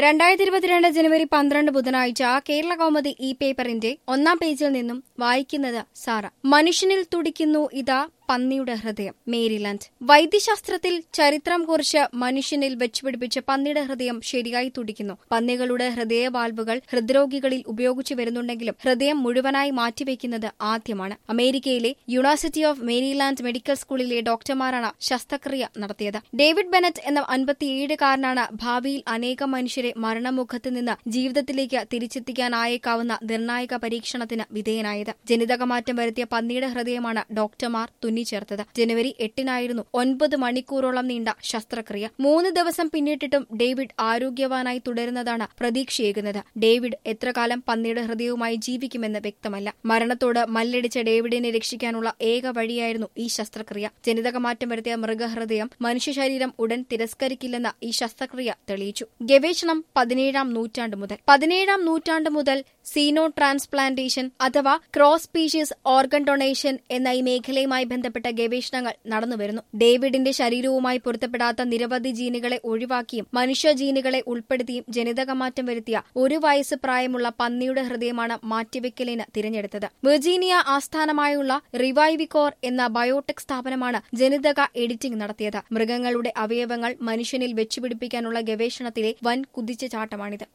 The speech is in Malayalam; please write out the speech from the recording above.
രണ്ടായിരത്തി ഇരുപത്തിരണ്ട് ജനുവരി പന്ത്രണ്ട് ബുധനാഴ്ച കേരള കൗമുദി ഈ പേപ്പറിന്റെ ഒന്നാം പേജിൽ നിന്നും വായിക്കുന്നത് സാറ മനുഷ്യനിൽ തുടിക്കുന്നു ഇതാ പന്നിയുടെ ഹൃദയം മേരിലാൻഡ് വൈദ്യശാസ്ത്രത്തിൽ ചരിത്രം കുറിച്ച് മനുഷ്യനിൽ വെച്ചുപിടിപ്പിച്ച പന്നിയുടെ ഹൃദയം ശരിയായി തുടിക്കുന്നു പന്നികളുടെ ഹൃദയ വാൽവുകൾ ഹൃദ്രോഗികളിൽ ഉപയോഗിച്ചു വരുന്നുണ്ടെങ്കിലും ഹൃദയം മുഴുവനായി മാറ്റിവെക്കുന്നത് ആദ്യമാണ് അമേരിക്കയിലെ യൂണിവേഴ്സിറ്റി ഓഫ് മേരിലാൻഡ് മെഡിക്കൽ സ്കൂളിലെ ഡോക്ടർമാരാണ് ശസ്ത്രക്രിയ നടത്തിയത് ഡേവിഡ് ബെനറ്റ് എന്ന അൻപത്തിയേഴുകാരനാണ് ഭാവിയിൽ അനേകം മനുഷ്യരെ മരണമുഖത്ത് നിന്ന് ജീവിതത്തിലേക്ക് തിരിച്ചെത്തിക്കാനായേക്കാവുന്ന നിർണായക പരീക്ഷണത്തിന് വിധേയനായത് ജനിതകമാറ്റം വരുത്തിയ പന്നിയുടെ ഹൃദയമാണ് ഡോക്ടർമാർ തുന്നിച്ചേർത്തത് ജനുവരി എട്ടിനായിരുന്നു ഒൻപത് മണിക്കൂറോളം നീണ്ട ശസ്ത്രക്രിയ മൂന്ന് ദിവസം പിന്നിട്ടിട്ടും ഡേവിഡ് ആരോഗ്യവാനായി തുടരുന്നതാണ് പ്രതീക്ഷയേകുന്നത് ഡേവിഡ് എത്ര കാലം പന്നിയുടെ ഹൃദയവുമായി ജീവിക്കുമെന്ന് വ്യക്തമല്ല മരണത്തോട് മല്ലടിച്ച ഡേവിഡിനെ രക്ഷിക്കാനുള്ള ഏക വഴിയായിരുന്നു ഈ ശസ്ത്രക്രിയ ജനിതകമാറ്റം വരുത്തിയ മൃഗഹൃദയം മനുഷ്യ ശരീരം ഉടൻ തിരസ്കരിക്കില്ലെന്ന് ഈ ശസ്ത്രക്രിയ തെളിയിച്ചു ഗവേഷണം പതിനേഴാം നൂറ്റാണ്ട് മുതൽ പതിനേഴാം നൂറ്റാണ്ട് മുതൽ സീനോ ട്രാൻസ്പ്ലാന്റേഷൻ അഥവാ ക്രോസ് സ്പീഷീസ് ഓർഗൻ ഡൊണേഷൻ എന്ന ഈ മേഖലയുമായി ബന്ധപ്പെട്ട ഗവേഷണങ്ങൾ നടന്നുവരുന്നു ഡേവിഡിന്റെ ശരീരവുമായി പൊരുത്തപ്പെടാത്ത നിരവധി ജീനുകളെ ഒഴിവാക്കിയും മനുഷ്യ ജീനുകളെ ഉൾപ്പെടുത്തിയും ജനിതകമാറ്റം വരുത്തിയ ഒരു വയസ്സ് പ്രായമുള്ള പന്നിയുടെ ഹൃദയമാണ് മാറ്റിവെക്കലിന് തിരഞ്ഞെടുത്തത് വെർജീനിയ ആസ്ഥാനമായുള്ള റിവൈവിക്കോർ എന്ന ബയോടെക് സ്ഥാപനമാണ് ജനിതക എഡിറ്റിംഗ് നടത്തിയത് മൃഗങ്ങളുടെ അവയവങ്ങൾ മനുഷ്യനിൽ വെച്ചുപിടിപ്പിക്കാനുള്ള ഗവേഷണത്തിലെ വൻ കുതിച്ചുചാട്ടമാണിത്